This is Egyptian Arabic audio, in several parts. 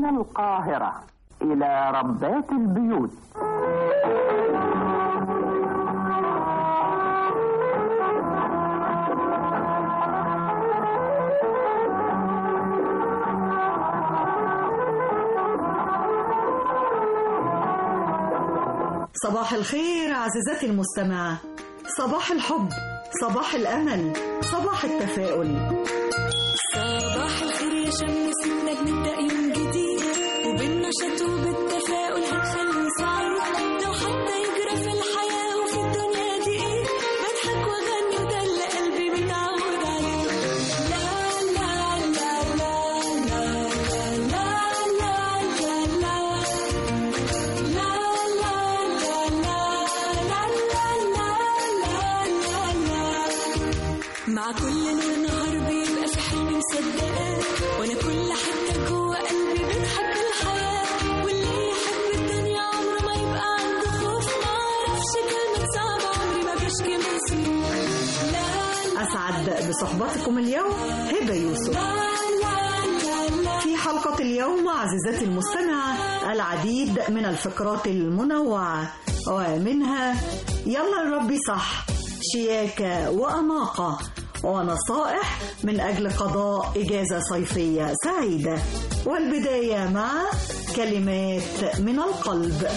من القاهرة إلى ربات البيوت صباح الخير عزيزتي المستمعة صباح الحب صباح الأمل صباح التفاؤل صباح الخير يا شمسنا بنبدأ يوم جديد وبالنشاط وبالتفاؤل هنخلي سعيد لو حتى يجرى في الحياة وفي الدنيا دي ايه بضحك واغني وده اللي قلبي متعود عليه لا لا لا لا لا لا لا لا لا لا مع كل نور نهار بيبقى في حلم مصدقاه وانا كل حته جوه قلبي بتحب الحياه واللي يحب الدنيا عمره ما يبقى عنده خوف ما اعرفش كلمه صعبه عمري ما بشكي من سنين لا أسعد بصحبتكم اليوم هبة يوسف في حلقة اليوم عزيزتي المستمعة العديد من الفقرات المنوعة ومنها يلا نربي صح شياكة وأناقة ونصائح من أجل قضاء إجازة صيفية سعيدة والبداية مع كلمات من القلب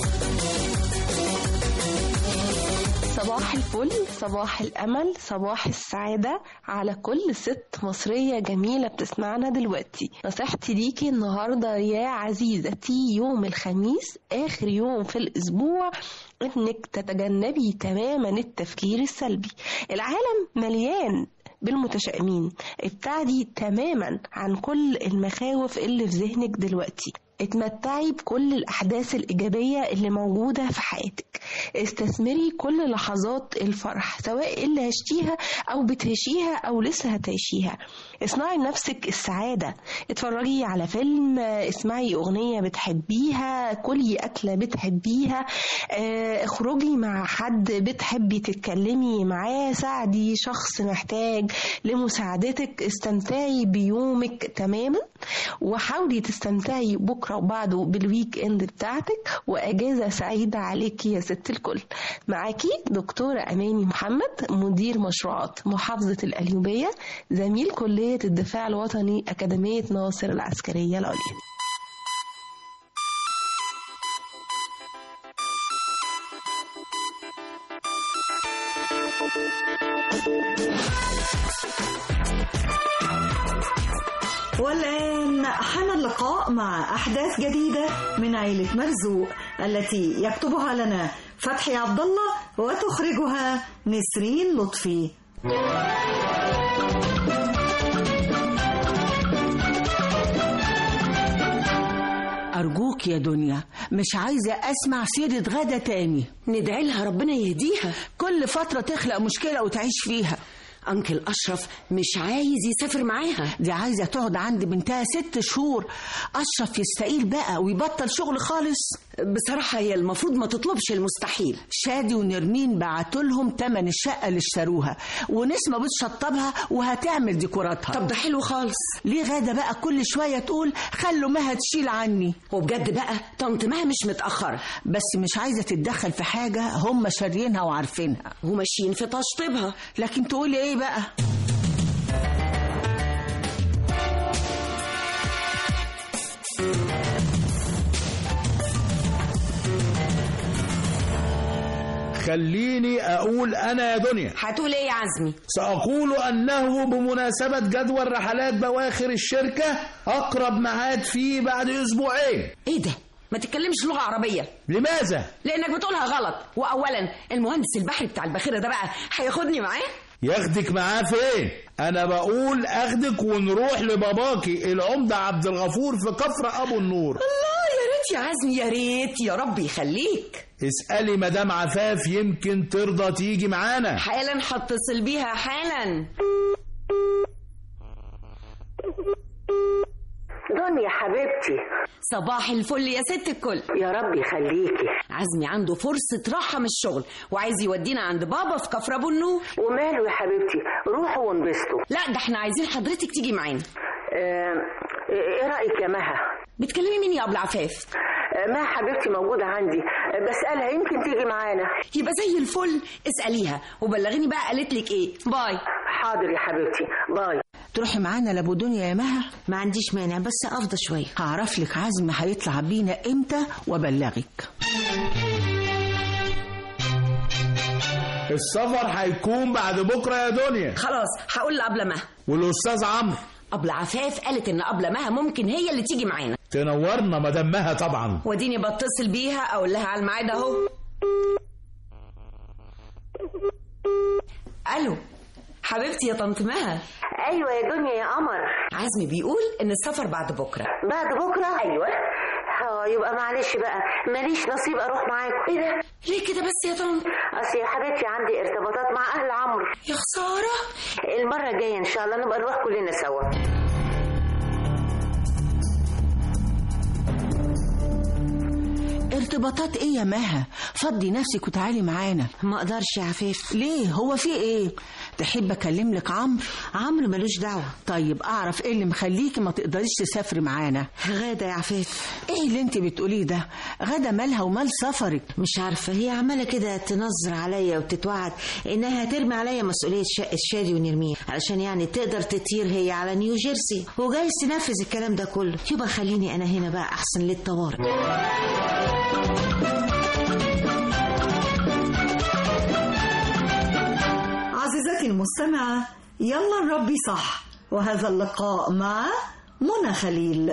صباح الفل صباح الأمل صباح السعادة على كل ست مصرية جميلة بتسمعنا دلوقتي نصيحتي ليكي النهاردة يا عزيزتي يوم الخميس آخر يوم في الأسبوع إنك تتجنبي تماما التفكير السلبي العالم مليان بالمتشائمين ابتعدي تماما عن كل المخاوف اللي في ذهنك دلوقتي اتمتعي بكل الأحداث الإيجابية اللي موجودة في حياتك استثمري كل لحظات الفرح سواء اللي عشتيها أو بتعيشيها أو لسه هتعيشيها اصنعي لنفسك السعادة اتفرجي على فيلم اسمعي أغنية بتحبيها كلي أكلة بتحبيها اه، اخرجي مع حد بتحبي تتكلمي معاه ساعدي شخص محتاج لمساعدتك استمتعي بيومك تماما وحاولي تستمتعي بكرة وبعده بالويك اند بتاعتك وأجازة سعيدة عليكي يا ست الكل معاكي دكتورة أماني محمد مدير مشروعات محافظة القليوبية زميل كلية الدفاع الوطني أكاديمية ناصر العسكرية العليا والآن حان اللقاء مع أحداث جديدة من عيلة مرزوق التي يكتبها لنا فتحي عبد الله وتخرجها نسرين لطفي أرجوك يا دنيا مش عايزة أسمع سيرة غدا تاني ندعي لها ربنا يهديها كل فترة تخلق مشكلة وتعيش فيها أنكل أشرف مش عايز يسافر معاها دي عايزة تقعد عند بنتها ست شهور أشرف يستقيل بقى ويبطل شغل خالص بصراحة هي المفروض ما تطلبش المستحيل شادي ونرمين بعتوا لهم تمن الشقة اللي اشتروها ونسمة بتشطبها وهتعمل ديكوراتها طب ده حلو خالص ليه غادة بقى كل شوية تقول خلوا مها تشيل عني وبجد بقى طنط مها مش متأخرة بس مش عايزة تتدخل في حاجة هم شاريينها وعارفينها وماشيين في تشطيبها لكن تقولي ايه بقى خليني أقول أنا يا دنيا هتقول إيه يا عزمي سأقول أنه بمناسبة جدول رحلات بواخر الشركة أقرب ميعاد فيه بعد أسبوعين إيه ده ما تتكلمش لغة عربية لماذا؟ لأنك بتقولها غلط وأولا المهندس البحري بتاع الباخرة ده بقى هياخدني معاه ياخدك معاه فين؟ أنا بقول أخدك ونروح لباباكي العمدة عبد الغفور في كفر أبو النور الله يا ريت يا عزمي يا ريت يا رب يخليك اسألي مدام عفاف يمكن ترضى تيجي معانا حالا هتصل بيها حالا دنيا حبيبتي صباح الفل يا ست الكل يا رب يخليكي عزمي عنده فرصة راحة من الشغل وعايز يودينا عند بابا في كفر أبو النور وماله يا حبيبتي روحوا وانبسطوا لا ده احنا عايزين حضرتك تيجي معانا آه، ايه رأيك يا مها بتكلمي مين يا ابو العفاف ما حبيبتي موجودة عندي بسألها يمكن تيجي معانا يبقى زي الفل اساليها وبلغيني بقى قالت لك ايه باي حاضر يا حبيبتي باي تروحي معانا لابو دنيا يا مها ما عنديش مانع بس افضى شويه هعرف لك عزم هيطلع بينا امتى وابلغك السفر هيكون بعد بكره يا دنيا خلاص هقول لابله مها والاستاذ عمرو ابله عفاف قالت ان ابله مها ممكن هي اللي تيجي معانا تنورنا مدام مها طبعا وديني بتصل بيها اقول لها على الميعاد اهو الو حبيبتي يا طنط مها أيوة يا دنيا يا قمر عزمي بيقول ان السفر بعد بكره بعد بكرة أيوة اه يبقى معلش بقى ماليش نصيب اروح معاكم ايه ده ليه كده بس يا طنط اصل يا حبيبتي عندي ارتباطات مع اهل عمرو يا خساره المره الجايه ان شاء الله نبقى نروح كلنا سوا ارتباطات ايه يا مها فضي نفسك وتعالي معانا ما اقدرش يا عفاف ليه هو في ايه تحب اكلم لك عمرو عمرو ملوش دعوه طيب اعرف ايه اللي مخليكي ما تقدريش تسافري معانا غاده يا عفاف ايه اللي انت بتقوليه ده غدا مالها ومال سفرك مش عارفه هي عماله كده تنظر عليا وتتوعد انها هترمي عليا مسؤوليه شقه شادي ونرمين علشان يعني تقدر تطير هي على نيو جيرسي وجايز تنفذ الكلام ده كله يبقى خليني انا هنا بقى احسن للطوارئ عزيزتي المستمعة يلا نربي صح وهذا اللقاء مع منى خليل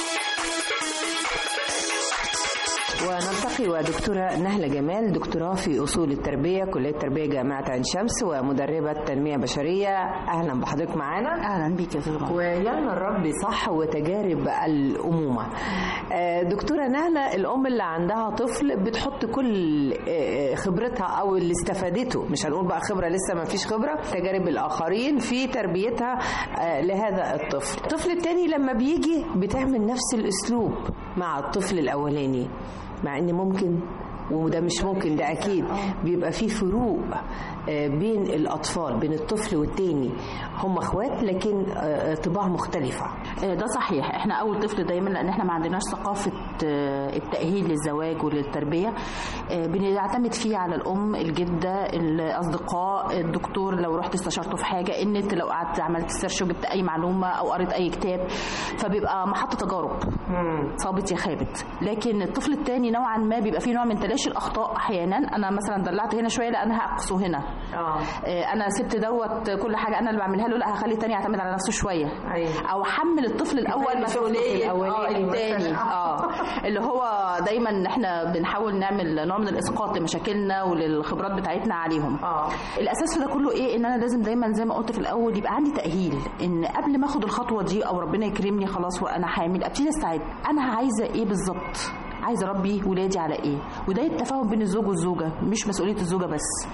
ونلتقي ودكتورة نهلة جمال دكتوراه في أصول التربية كلية التربية جامعة عين شمس ومدربة تنمية بشرية أهلا بحضرتك معانا أهلا بيك يا زلمة ويلا نربي صح وتجارب الأمومة آه، دكتورة نهلة الأم اللي عندها طفل بتحط كل آه، خبرتها أو اللي استفادته مش هنقول بقى خبرة لسه ما فيش خبرة تجارب الآخرين في تربيتها آه، لهذا الطفل الطفل التاني لما بيجي بتعمل نفس الأسلوب مع الطفل الأولاني مع ان ممكن وده مش ممكن ده اكيد بيبقى في فروق آه، بين الاطفال بين الطفل والتاني هم اخوات لكن آه، طباع مختلفه آه، ده صحيح احنا اول طفل دايما لان احنا ما عندناش ثقافه آه، التاهيل للزواج وللتربيه آه، بنعتمد فيه على الام الجده الاصدقاء الدكتور لو رحت استشرته في حاجه النت لو قعدت عملت سيرش وجبت اي معلومه او قريت اي كتاب فبيبقى محط تجارب صابت يا خابت لكن الطفل الثاني نوعا ما بيبقى فيه نوع من تلاشي الاخطاء احيانا انا مثلا دلعت هنا شويه لا انا هقصه هنا اه انا سبت دوت كل حاجه انا اللي بعملها له لا هخلي التاني يعتمد على نفسه شويه أيوة. او حمل الطفل الاول كفاية مسؤوليه الطفل اه الأولاني التاني مثلاً. اه اللي هو دايما احنا بنحاول نعمل نوع من الاسقاط لمشاكلنا وللخبرات بتاعتنا عليهم اه الاساس في ده كله ايه ان انا لازم دايما زي ما قلت في الاول يبقى عندي تاهيل ان قبل ما اخد الخطوه دي او ربنا يكرمني خلاص وانا حامل ابتدي استعد انا عايزه ايه بالظبط عايزه اربي ولادي على ايه وده التفاهم بين الزوج والزوجه مش مسؤوليه الزوجه بس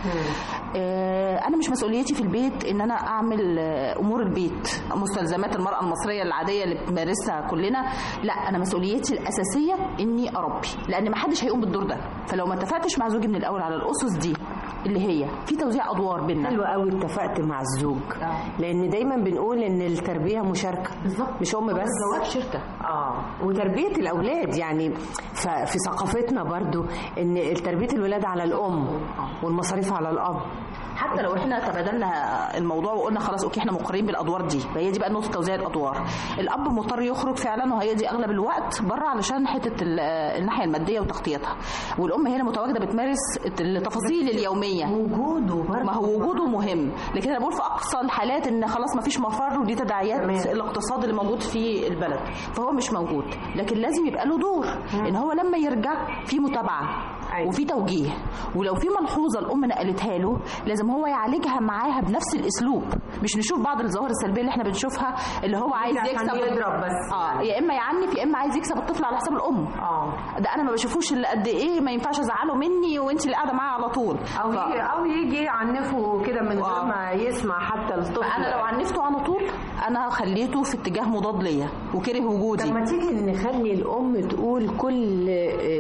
آه انا مش مسؤوليتي في البيت ان انا اعمل آه، امور البيت مستلزمات المراه المصريه العاديه اللي بنمارسها كلنا لا انا مسؤوليتي الاساسيه اني اربي لان ما حدش هيقوم بالدور ده فلو ما اتفقتش مع زوجي من الاول على الاسس دي اللي هي في توزيع ادوار بيننا حلو قوي اتفقت مع الزوج لان دايما بنقول ان التربيه مشاركه بالظبط مش ام بس الزواج شركه اه وتربيه الاولاد يعني ففي ثقافتنا برضو ان تربيه الولاد على الام والمصاريف على الاب حتى لو احنا تبادلنا الموضوع وقلنا خلاص اوكي احنا مقرين بالادوار دي فهي دي بقى نقطه توزيع الادوار الاب مضطر يخرج فعلا وهي دي اغلب الوقت بره علشان حته ال- الناحيه الماديه وتغطيتها والام هنا متواجده بتمارس التفاصيل اليوميه وجوده برضه ما هو وجوده مهم لكن انا بقول في اقصى الحالات ان خلاص ما فيش مفر ودي تداعيات تمام. الاقتصاد اللي موجود في البلد فهو مش موجود لكن لازم يبقى له دور ان هو لما يرجع في متابعه أيوة. وفي توجيه ولو في ملحوظه الام نقلتها له لازم هو يعالجها معاها بنفس الاسلوب مش نشوف بعض الظواهر السلبيه اللي احنا بنشوفها اللي هو عايز عشان يكسب يضرب بس. اه يا اما يعنف يا اما عايز يكسب الطفل على حساب الام اه ده انا ما بشوفوش اللي قد ايه ما ينفعش ازعله مني وانت اللي قاعده معاه على طول او ف- يجي او يجي يعنفه كده من غير آه. ما يسمع حتى الطفل انا لو عنفته على طول انا خليته في اتجاه مضاد ليا وكره وجودي طب ما تيجي نخلي الام تقول كل آه،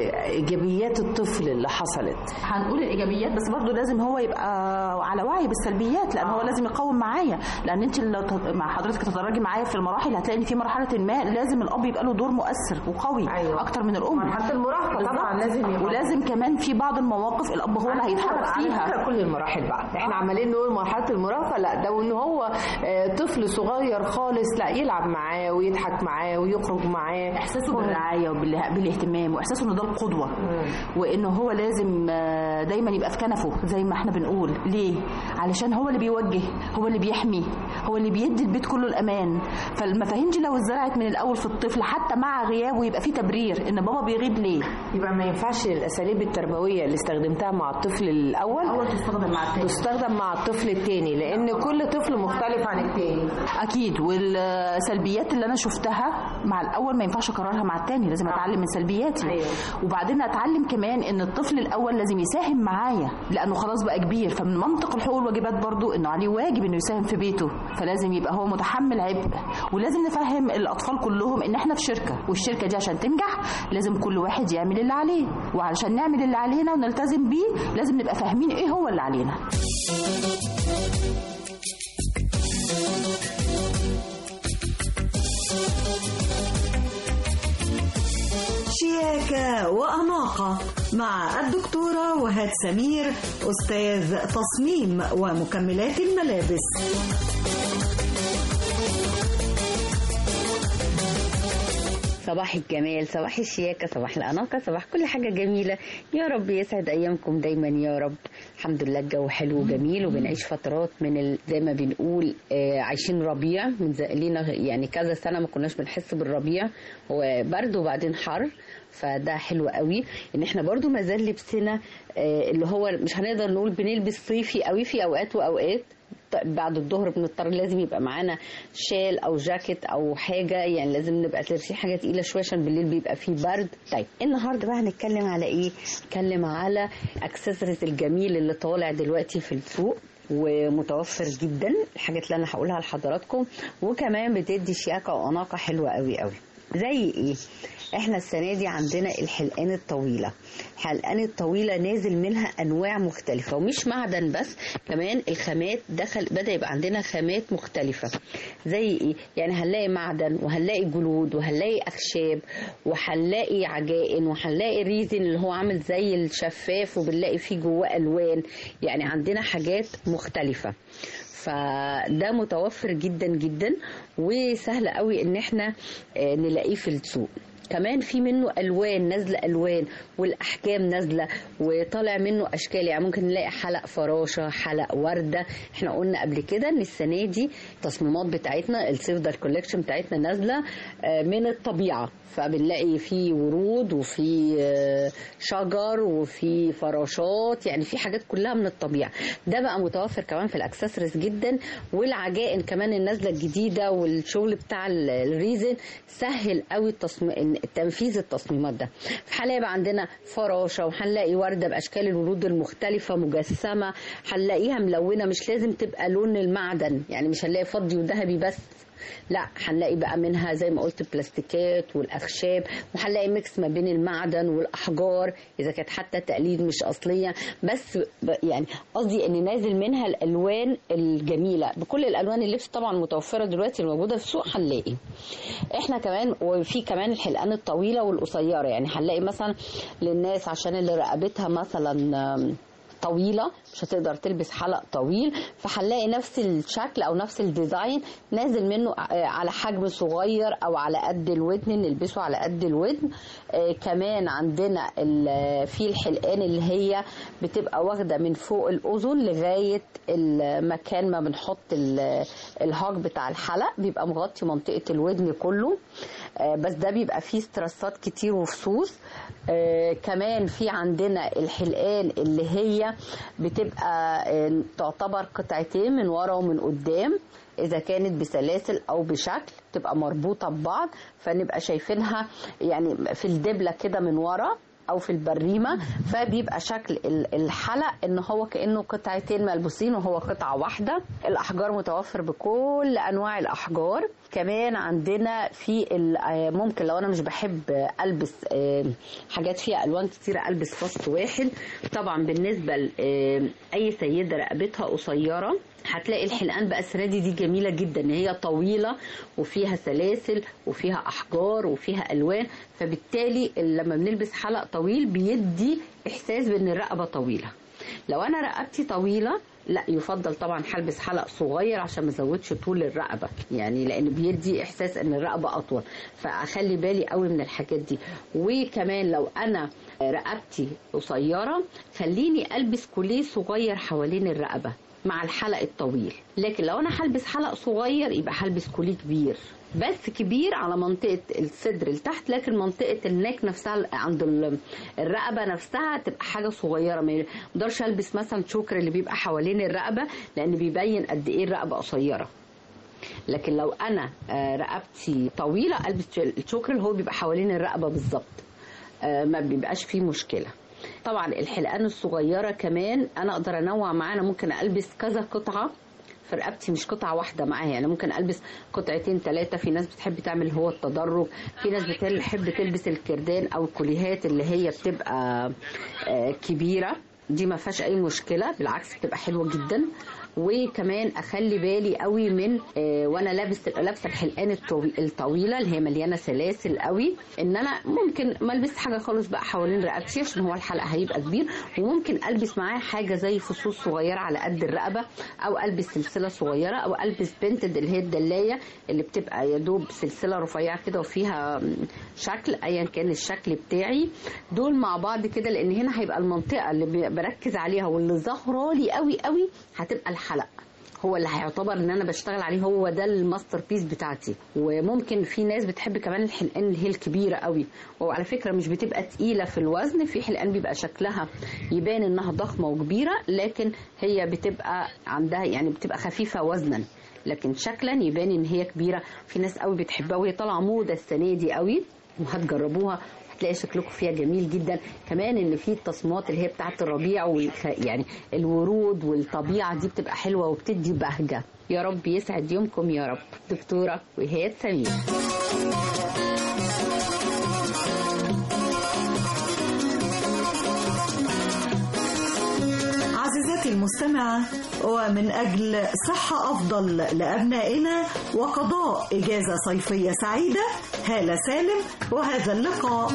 ايجابيات الطفل اللي حصلت هنقول الايجابيات بس برضه لازم هو يبقى على وعي بالسلبيات لان هو لازم يقاوم معايا لان انت لو ت- مع حضرتك تتدرجي معايا في المراحل هتلاقي ان في مرحله ما لازم الاب يبقى له دور مؤثر وقوي أيوة. اكتر من الام مرحلة المراهقة بالظبط. طبعاً لازم يبقى- ولازم كمان في بعض المواقف الاب هو اللي هيتحرك على فيها فكرة كل المراحل بقى احنا عمالين نقول مرحله المراهقه لا ده وان هو آه، طفل صغير خالص لا يلعب معاه ويضحك معاه ويخرج معاه احساسه بالرعايه وبالاهتمام واحساسه ان ده القدوه وانه هو لازم آه، دايما يبقى في كنفه زي ما احنا بنقول ليه علشان هو اللي بيوجه هو اللي بيحمي هو اللي بيدي البيت كله الامان فالمفاهيم دي لو اتزرعت من الاول في الطفل حتى مع غيابه يبقى في تبرير ان بابا بيغيب ليه يبقى ما ينفعش الاساليب التربويه اللي استخدمتها مع الطفل الاول اول تستخدم مع التاني تستخدم مع الطفل الثاني لان كل طفل مختلف عن الثاني اكيد والسلبيات اللي انا شفتها مع الاول ما ينفعش اكررها مع التاني لازم اتعلم من سلبياتي أيوة. وبعدين اتعلم كمان ان الطفل الاول لازم يساهم معايا لانه خلاص بقى كبير فمن منطق الحقوق والواجبات برضو انه عليه واجب انه يساهم في بيته فلازم يبقى هو متحمل عبء ولازم نفهم الاطفال كلهم ان احنا في شركه والشركه دي عشان تنجح لازم كل واحد يعمل اللي عليه وعلشان نعمل اللي علينا ونلتزم بيه لازم نبقى فاهمين ايه هو اللي علينا شياكة وأناقة مع الدكتورة وهاد سمير أستاذ تصميم ومكملات الملابس صباح الجمال صباح الشياكة صباح الأناقة صباح كل حاجة جميلة يا رب يسعد أيامكم دايما يا رب الحمد لله الجو حلو وجميل وبنعيش فترات من ال... زي ما بنقول آه عايشين ربيع من زي... لينا يعني كذا سنة ما كناش بنحس بالربيع هو برد وبعدين حر فده حلو قوي ان احنا برضو ما زال لبسنا آه اللي هو مش هنقدر نقول بنلبس صيفي قوي في اوقات واوقات بعد الظهر بنضطر لازم يبقى معانا شال او جاكيت او حاجه يعني لازم نبقى لابسين حاجه تقيله شويه عشان بالليل بيبقى فيه برد طيب النهارده بقى هنتكلم على ايه نتكلم على اكسسوارز الجميل اللي طالع دلوقتي في السوق ومتوفر جدا الحاجات اللي انا هقولها لحضراتكم وكمان بتدي شياكه واناقه حلوه قوي قوي زي ايه احنا السنه دي عندنا الحلقان الطويله الحلقان الطويله نازل منها انواع مختلفه ومش معدن بس كمان الخامات دخل بدا يبقى عندنا خامات مختلفه زي ايه يعني هنلاقي معدن وهنلاقي جلود وهنلاقي اخشاب وهنلاقي عجائن وهنلاقي ريزن اللي هو عامل زي الشفاف وبنلاقي فيه جواه الوان يعني عندنا حاجات مختلفه فده متوفر جدا جدا وسهل قوي ان احنا آه، نلاقيه في السوق كمان في منه الوان نازله الوان والاحجام نازله وطالع منه اشكال يعني ممكن نلاقي حلق فراشه حلق ورده احنا قلنا قبل كده ان السنه دي التصميمات بتاعتنا السيفدر كوليكشن بتاعتنا نازله آه، من الطبيعه فبنلاقي في ورود وفي آه، شجر وفي فراشات يعني في حاجات كلها من الطبيعه ده بقى متوفر كمان في الاكسسوارز جدا والعجائن كمان النازله الجديده والشغل بتاع ال- الريزن سهل قوي التصميم تنفيذ التصميمات ده هنلاقي بقى عندنا فراشه وهنلاقي ورده باشكال الورود المختلفه مجسمه هنلاقيها ملونه مش لازم تبقى لون المعدن يعني مش هنلاقي فضي وذهبي بس لا هنلاقي بقى منها زي ما قلت البلاستيكات والاخشاب وهنلاقي ميكس ما بين المعدن والاحجار اذا كانت حتى تقليد مش اصليه بس ب- يعني قصدي ان نازل منها الالوان الجميله بكل الالوان اللبس طبعا متوفره دلوقتي الموجوده في السوق هنلاقي احنا كمان وفي كمان الحلقان الطويله والقصيره يعني هنلاقي مثلا للناس عشان اللي رقبتها مثلا آم، طويله مش هتقدر تلبس حلق طويل فهنلاقي نفس الشكل او نفس الديزاين نازل منه آه، على حجم صغير او على قد الودن نلبسه على قد الودن آه، كمان عندنا ال- في الحلقان اللي هي بتبقى واخده من فوق الاذن لغايه المكان ما بنحط ال- الهاج بتاع الحلق بيبقى مغطي منطقه الودن كله آه، بس ده بيبقى فيه سترسات كتير وفصوص آه، كمان في عندنا الحلقان اللي هي بتبقى آه، تعتبر قطعتين من ورا ومن قدام اذا كانت بسلاسل او بشكل تبقى مربوطه ببعض فنبقى شايفينها يعني في الدبله كده من ورا او في البريمه فبيبقى شكل ال- الحلق ان هو كانه قطعتين ملبوسين وهو قطعه واحده الاحجار متوفر بكل انواع الاحجار كمان عندنا في ال- آه، ممكن لو انا مش بحب آه، البس آه، حاجات فيها الوان كتيره البس فص واحد طبعا بالنسبه لاي سيده رقبتها قصيره هتلاقي الحلقان بأسرادي دي جميلة جدا ان هي طويلة وفيها سلاسل وفيها احجار وفيها الوان فبالتالي لما بنلبس حلق طويل بيدي احساس بان الرقبة طويلة لو انا رقبتي طويلة لا يفضل طبعا هلبس حلق صغير عشان ما ازودش طول الرقبه يعني لان بيدي احساس ان الرقبه اطول فاخلي بالي قوي من الحاجات دي وكمان لو انا رقبتي قصيره خليني البس كوليه صغير حوالين الرقبه مع الحلق الطويل لكن لو انا هلبس حلق صغير يبقى هلبس كوليه كبير بس كبير على منطقة الصدر لتحت لكن منطقة النك نفسها عند ال- الرقبة نفسها تبقى حاجة صغيرة ما اقدرش البس مثلا شوكر اللي بيبقى حوالين الرقبة لان بيبين قد ايه الرقبة قصيرة لكن لو انا آه، رقبتي طويلة البس الشوكر اللي هو بيبقى حوالين الرقبة بالظبط آه، ما بيبقاش فيه مشكلة طبعا الحلقان الصغيرة كمان انا اقدر انوع معانا ممكن البس كذا قطعة في رقبتي مش قطعة واحدة معايا يعني ممكن البس قطعتين ثلاثة في ناس بتحب تعمل هو التدرج في ناس بتحب تلبس الكردان او الكوليهات اللي هي بتبقى آه، كبيرة دي ما فيهاش اي مشكلة بالعكس بتبقى حلوة جدا وكمان اخلي بالي قوي من آه، وانا لابس لابسه الحلقان الطوي- الطويله اللي هي مليانه سلاسل قوي ان انا ممكن ما البس حاجه خالص بقى حوالين رقبتي عشان هو الحلقه هيبقى كبير وممكن البس معاه حاجه زي فصوص صغيره على قد الرقبه او البس سلسله صغيره او البس بنتد اللي هي الدلايه اللي بتبقى يا دوب سلسله رفيعه كده وفيها م، شكل ايا كان الشكل بتاعي دول مع بعض كده لان هنا هيبقى المنطقه اللي ب- بركز عليها واللي ظاهره لي قوي قوي هتبقى الحلق هو اللي هيعتبر ان انا بشتغل عليه هو ده الماستر بيس بتاعتي وممكن في ناس بتحب كمان الحلقان اللي هي الكبيره قوي وعلى فكره مش بتبقى تقيله في الوزن في حلقان بيبقى شكلها يبان انها ضخمه وكبيره لكن هي بتبقى عندها يعني بتبقى خفيفه وزنا لكن شكلا يبان ان هي كبيره في ناس قوي بتحبها وهي طالعه موضه السنه دي قوي وهتجربوها هتلاقي شكلكم فيها جميل جدا كمان ان في التصميمات اللي هي بتاعه الربيع والخ... يعني الورود والطبيعه دي بتبقى حلوه وبتدي بهجه يا رب يسعد يومكم يا رب دكتوره وهيات سمير عزيزتي المستمعة ومن أجل صحة أفضل لأبنائنا وقضاء إجازة صيفية سعيدة هالة سالم وهذا اللقاء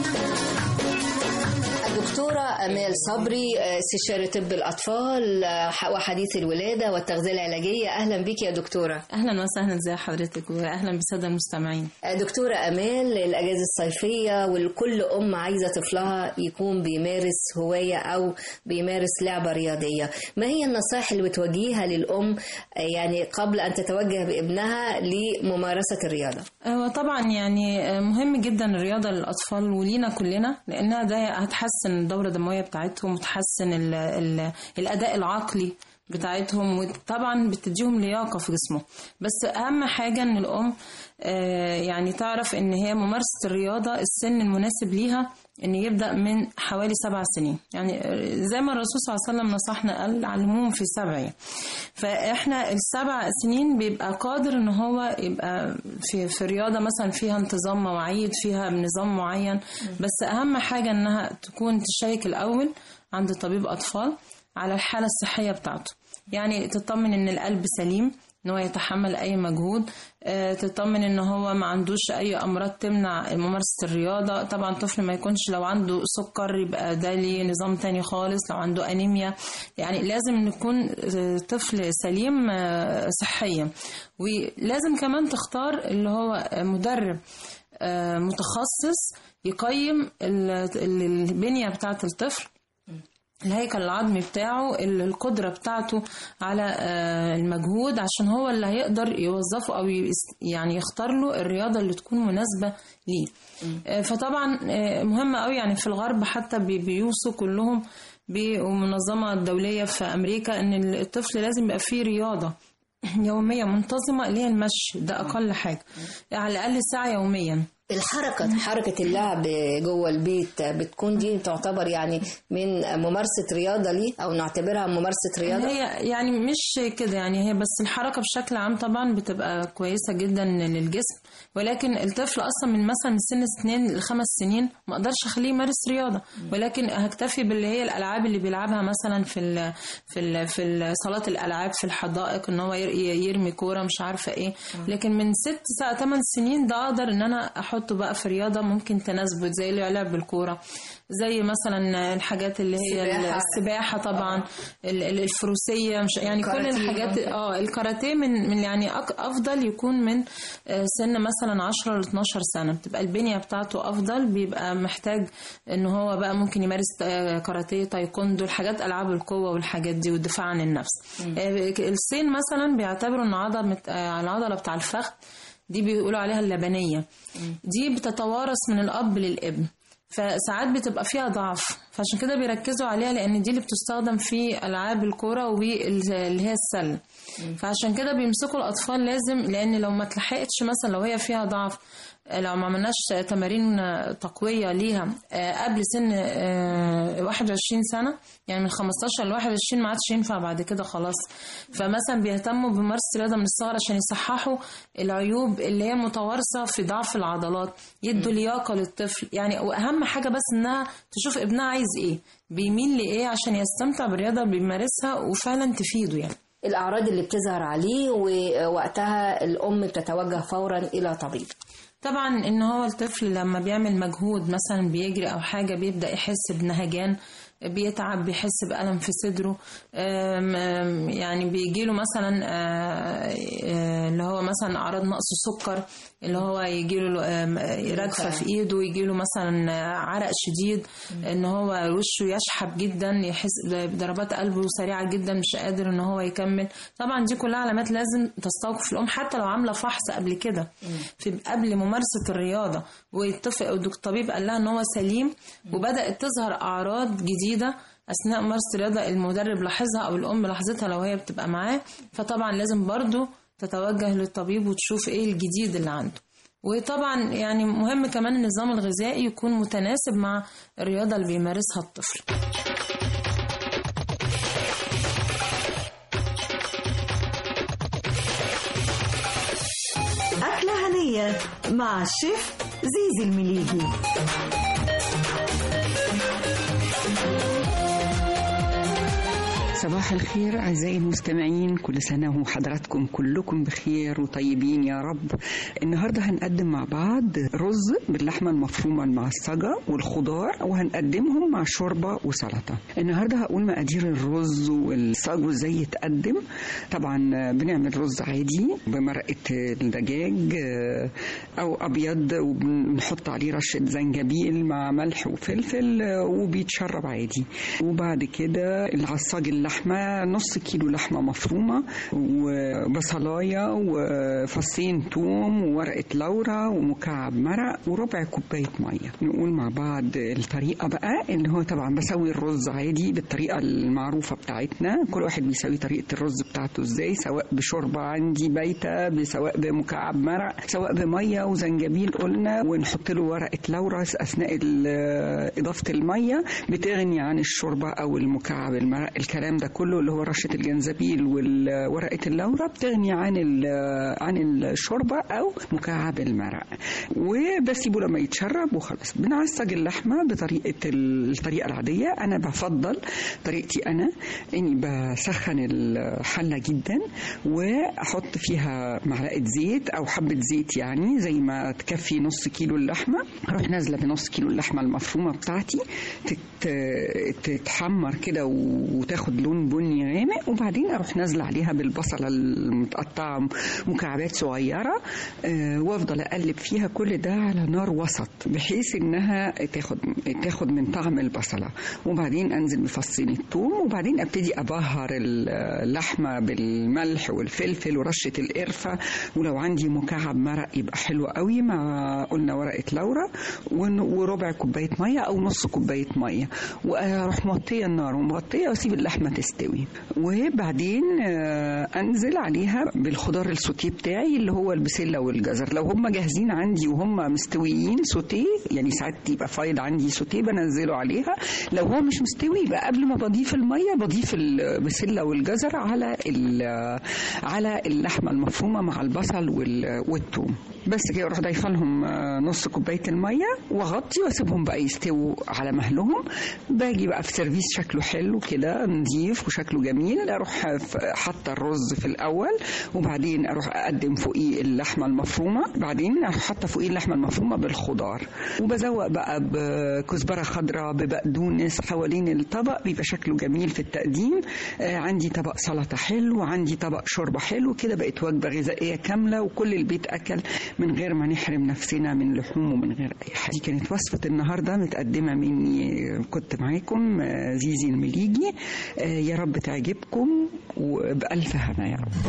الدكتورة أمال صبري آه، استشارة طب الأطفال آه، وحديث الولادة والتغذية العلاجية أهلا بك يا دكتورة اهلا وسهلا ازي حضرتك واهلا بالساده المستمعين آه، دكتورة أمال الأجازة الصيفية والكل أم عايزة طفلها يكون بيمارس هواية أو بيمارس لعبة رياضية ما هي النصائح اللي بتوجهها للأم آه، يعني قبل أن تتوجه بابنها لممارسة الرياضة هو طبعا يعني مهم جدا الرياضه للاطفال ولينا كلنا لانها ده هتحسن الدوره الدمويه بتاعتهم وتحسن ال ال الاداء العقلي بتاعتهم وطبعا بتديهم لياقه في جسمهم بس اهم حاجه ان الام آه، يعني تعرف ان هي ممارسه الرياضه السن المناسب ليها ان يبدا من حوالي سبع سنين يعني زي ما الرسول صلى الله عليه وسلم نصحنا قال علموهم في سبع فاحنا السبع سنين بيبقى قادر ان هو يبقى في في رياضه مثلا فيها انتظام مواعيد فيها نظام معين بس اهم حاجه انها تكون تشيك الاول عند طبيب اطفال على الحاله الصحيه بتاعته يعني تطمن ان القلب سليم ان هو يتحمل اي مجهود آه، تطمن ان هو ما عندوش اي امراض تمنع ممارسه الرياضه طبعا طفل ما يكونش لو عنده سكر يبقى ده ليه نظام تاني خالص لو عنده انيميا يعني لازم نكون آه، طفل سليم آه، صحيا ولازم كمان تختار اللي هو مدرب آه، متخصص يقيم ال- ال- البنيه بتاعه الطفل الهيكل العظمي بتاعه ال- القدرة بتاعته على آه، المجهود عشان هو اللي هيقدر يوظفه أو يس- يعني يختار له الرياضة اللي تكون مناسبة ليه آه، فطبعا آه، مهم قوي يعني في الغرب حتى بي- بيوصوا كلهم بالمنظمة الدولية في أمريكا إن الطفل لازم يبقى فيه رياضة يومية منتظمة اللي هي المشي ده أقل حاجة على الأقل ساعة يوميا الحركة حركة اللعب جوه البيت بتكون دي تعتبر يعني من ممارسة رياضة ليه أو نعتبرها ممارسة رياضة هي يعني مش كده يعني هي بس الحركة بشكل عام طبعا بتبقى كويسة جدا للجسم ولكن الطفل اصلا من مثلا من سن اثنين لخمس سنين ما اقدرش اخليه يمارس رياضه ولكن هكتفي باللي هي الالعاب اللي بيلعبها مثلا في ال في ال في ال- صالات الالعاب في الحدائق ان هو ير- يرمي كوره مش عارفه ايه لكن من ست ساعة ثمان سنين ده اقدر ان انا احطه بقى في رياضه ممكن تناسبه زي لعب بالكوره زي مثلا الحاجات اللي هي السباحة. السباحه طبعا ال- ال- الفروسيه مش يعني كل الكاراتيه الحاجات برضه. اه الكاراتيه من من يعني أك- افضل يكون من آه، سن مثلا 10 ل 12 سنه بتبقى البنيه بتاعته افضل بيبقى محتاج ان هو بقى ممكن يمارس آه، كاراتيه تايكوندو الحاجات العاب القوه والحاجات دي والدفاع عن النفس آه، الصين مثلا بيعتبروا ان عضله آه، العضله بتاع الفخذ دي بيقولوا عليها اللبنيه دي بتتوارث من الاب للابن فساعات بتبقى فيها ضعف فعشان كده بيركزوا عليها لان دي اللي بتستخدم في العاب الكوره واللي هي السله فعشان كده بيمسكوا الاطفال لازم لان لو ما تلحقتش مثلا لو هي فيها ضعف لو ما عملناش تمارين تقوية ليها آه، قبل سن آه، 21 سنة يعني من 15 ل 21 ما عادش ينفع بعد كده خلاص فمثلا بيهتموا بممارسة الرياضة من الصغر عشان يصححوا العيوب اللي هي متوارثة في ضعف العضلات يدوا لياقة للطفل يعني وأهم حاجة بس إنها تشوف ابنها عايز إيه بيميل لإيه عشان يستمتع بالرياضة اللي بيمارسها وفعلا تفيده يعني الأعراض اللي بتظهر عليه ووقتها الأم بتتوجه فورا إلى طبيب طبعا ان هو الطفل لما بيعمل مجهود مثلا بيجري او حاجه بيبدا يحس بنهجان بيتعب بيحس بألم في صدره أم- أم يعني بيجيله مثلا آه، آه، اللي هو مثلا أعراض نقص سكر اللي هو يجيله آم، رجفة في إيده يجيله مثلا آه، عرق شديد إن هو وشه يشحب جدا يحس بضربات قلبه سريعة جدا مش قادر إن هو يكمل طبعا دي كلها علامات لازم تستوقف الأم حتى لو عاملة فحص قبل كده في قبل ممارسة الرياضة والطفل الطبيب قال لها إن هو سليم وبدأت تظهر أعراض جديدة أثناء ممارسة الرياضة المدرب لاحظها أو الأم لاحظتها لو هي بتبقى معاه فطبعا لازم برضو تتوجه للطبيب وتشوف إيه الجديد اللي عنده وطبعا يعني مهم كمان النظام الغذائي يكون متناسب مع الرياضة اللي بيمارسها الطفل أكلة هنية مع الشيف زيزي المليجي صباح الخير أعزائي المستمعين كل سنة وحضراتكم كلكم بخير وطيبين يا رب النهاردة هنقدم مع بعض رز باللحمة المفرومة المعصجة والخضار وهنقدمهم مع شوربة وسلطة النهاردة هقول مقادير الرز والصاج وازاي يتقدم طبعا بنعمل رز عادي بمرقة الدجاج آه، أو أبيض وبنحط عليه رشة زنجبيل مع ملح وفلفل آه، وبيتشرب عادي وبعد كده العصاج اللحمة نص كيلو لحمة مفرومة وبصلاية وفصين توم وورقة لورا ومكعب مرق وربع كوباية مية نقول مع بعض الطريقة بقى اللي هو طبعا بسوي الرز عادي بالطريقة المعروفة بتاعتنا كل واحد بيسوي طريقة الرز بتاعته ازاي سواء بشوربة عندي بايتة سواء بمكعب مرق سواء بمية وزنجبيل قلنا ونحط له ورقة لورا أثناء ال- إضافة المية بتغني عن الشوربة أو المكعب المرق الكلام ده كله اللي هو رشة الجنزبيل وورقة اللورا بتغني عن ال- عن الشوربة أو مكعب المرق وبسيبه لما يتشرب وخلاص بنعصج اللحمة بطريقة الطريقة العادية أنا بفضل طريقتي أنا إني بسخن الحلة جدا وأحط فيها معلقة زيت أو حبة زيت يعني زي ما تكفي نص كيلو اللحمة أروح نازلة بنص كيلو اللحمة المفرومة بتاعتي تت- تتحمر كده وتاخد لون بني غامق وبعدين أروح نازلة عليها بالبصلة المتقطعة مكعبات صغيرة آه، وأفضل أقلب فيها كل ده على نار وسط بحيث إنها تاخد تاخد من طعم البصلة وبعدين أنزل بفصين الثوم وبعدين أبتدي أبهر اللحمة بالملح والفلفل ورشة القرفة ولو عندي مكعب مرق يبقى حلو قوي مع قلنا ورقة لورا ون- وربع كوباية مية أو نص كوباية مية وأروح موطية النار ومغطية وأسيب اللحمة تستوي وبعدين آه، انزل عليها بالخضار السوتيه بتاعي اللي هو البسله والجزر لو هم جاهزين عندي وهم مستويين سوتيه يعني ساعات يبقى فايض عندي سوتيه بنزله عليها لو هو مش مستوي يبقى قبل ما بضيف الميه بضيف البسله والجزر على ال- على اللحمه المفرومه مع البصل وال- والثوم بس كده اروح ضايفه لهم آه، نص كوبايه الميه واغطي واسيبهم بقى يستووا على مهلهم باجي بقى في سيرفيس شكله حلو كده نظيف وشكله جميل اروح ف- حاطه الرز في الاول وبعدين اروح اقدم فوقيه اللحمه المفرومه بعدين اروح حاطه فوقيه اللحمه المفرومه بالخضار وبزوق بقى بكزبره خضراء ببقدونس حوالين الطبق بيبقى شكله جميل في التقديم آه، عندي طبق سلطه حلو وعندي طبق شوربه حلو كده بقت وجبه غذائيه كامله وكل البيت اكل من غير ما نحرم نفسنا من لحوم ومن غير اي حاجه دي كانت وصفه النهارده متقدمه مني كنت معاكم آه، زيزي المليجي آه، يا رب تعجبكم وبألف هنا يا رب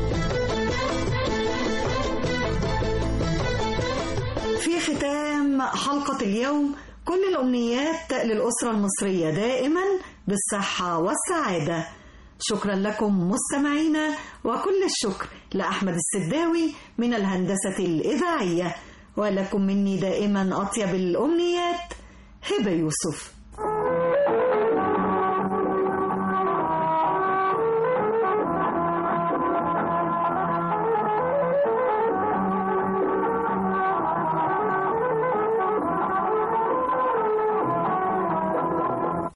في ختام حلقة اليوم كل الأمنيات للأسرة المصرية دائما بالصحة والسعادة شكرا لكم مستمعينا وكل الشكر لأحمد السداوي من الهندسة الإذاعية ولكم مني دائما أطيب الأمنيات هبة يوسف